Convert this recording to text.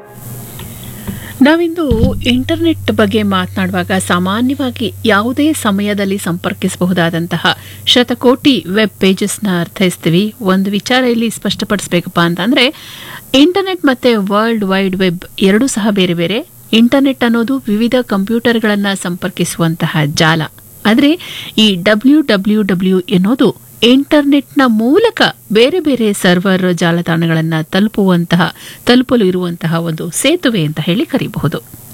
ನಾವಿಂದು ಇಂಟರ್ನೆಟ್ ಬಗ್ಗೆ ಮಾತನಾಡುವಾಗ ಸಾಮಾನ್ಯವಾಗಿ ಯಾವುದೇ ಸಮಯದಲ್ಲಿ ಸಂಪರ್ಕಿಸಬಹುದಾದಂತಹ ಶತಕೋಟಿ ವೆಬ್ ಪೇಜಸ್ನ ಅರ್ಥೈಸ್ತೀವಿ ಒಂದು ವಿಚಾರ ಇಲ್ಲಿ ಸ್ಪಷ್ಟಪಡಿಸ್ಬೇಕಪ್ಪ ಅಂತಂದ್ರೆ ಇಂಟರ್ನೆಟ್ ಮತ್ತೆ ವರ್ಲ್ಡ್ ವೈಡ್ ವೆಬ್ ಎರಡೂ ಸಹ ಬೇರೆ ಬೇರೆ ಇಂಟರ್ನೆಟ್ ಅನ್ನೋದು ವಿವಿಧ ಕಂಪ್ಯೂಟರ್ಗಳನ್ನು ಸಂಪರ್ಕಿಸುವಂತಹ ಜಾಲ ಆದರೆ ಈ ಡಬ್ಲ್ಯೂ ಡಬ್ಲ್ಯೂ ಡಬ್ಲ್ಯೂ ಎನ್ನುವುದು ಇಂಟರ್ನೆಟ್ನ ಮೂಲಕ ಬೇರೆ ಬೇರೆ ಸರ್ವರ್ ಜಾಲತಾಣಗಳನ್ನು ತಲುಪುವಂತಹ ತಲುಪಲು ಇರುವಂತಹ ಒಂದು ಸೇತುವೆ ಅಂತ ಹೇಳಿ ಕರೀಬಹುದು